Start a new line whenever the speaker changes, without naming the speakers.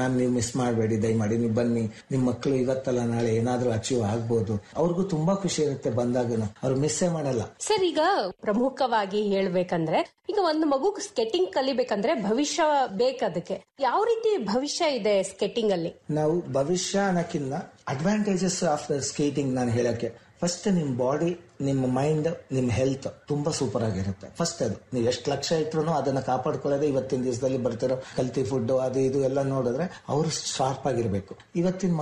ma'am ನೀವು miss ಮಾಡಬೇಡಿ ದಯಮಾಡಿ ನೀವು ಬನ್ನಿ ನಿಮ್ಮ ಮಕ್ಕಳು ಇವತ್ತಲ್ಲ ನಾಳೆ ಏನಾದ್ರೂ ಅಚೀವ್ ಆಗ್ಬೋದು ಅವ್ರಿಗೂ ತುಂಬಾ ಖುಷಿ ಇರುತ್ತೆ ಬಂದಾಗನು ಅವ್ರು ಮಿಸ್ಸೇ ಮಾಡಲ್ಲ
ಸರ್ ಈಗ ಪ್ರಮುಖವಾಗಿ ಹೇಳ್ಬೇಕಂದ್ರೆ ಈಗ ಒಂದು ಮಗು ಸ್ಕೆಟಿಂಗ್ ಕಲಿಬೇಕಂದ್ರೆ ಭವಿಷ್ಯ ಬೇಕದಕ್ಕೆ ಯಾವ ರೀತಿ ಭವಿಷ್ಯ ಇದೆ ಸ್ಕೆಟಿಂಗ್ ಅಲ್ಲಿ
ನಾವು ಭವಿಷ್ಯ ಅನ್ನಕ್ಕಿಂತ ಅಡ್ವಾಂಟೇಜಸ್ ಆಫ್ ಸ್ಕೇಟಿಂಗ್ ನಾನು ಹೇಳಕ್ಕೆ ಫಸ್ಟ್ ನಿಮ್ ಬಾಡಿ ನಿಮ್ಮ ಮೈಂಡ್ ನಿಮ್ಮ ಹೆಲ್ತ್ ತುಂಬಾ ಸೂಪರ್ ಆಗಿರುತ್ತೆ ಫಸ್ಟ್ ಅದು ನೀವು ಎಷ್ಟು ಲಕ್ಷ ಇಟ್ರು ಅದನ್ನ ಕಾಪಾಡ್ಕೊಳ್ಳೋದೇ ಇವತ್ತಿನ ದಿವಸದಲ್ಲಿ ಬರ್ತಿರೋ ಕಲ್ತಿ ಫುಡ್ ಅದು ಇದು ಎಲ್ಲ ನೋಡಿದ್ರೆ ಅವರು ಶಾರ್ಪ್ ಆಗಿರ್ಬೇಕು ಇವತ್ತಿನ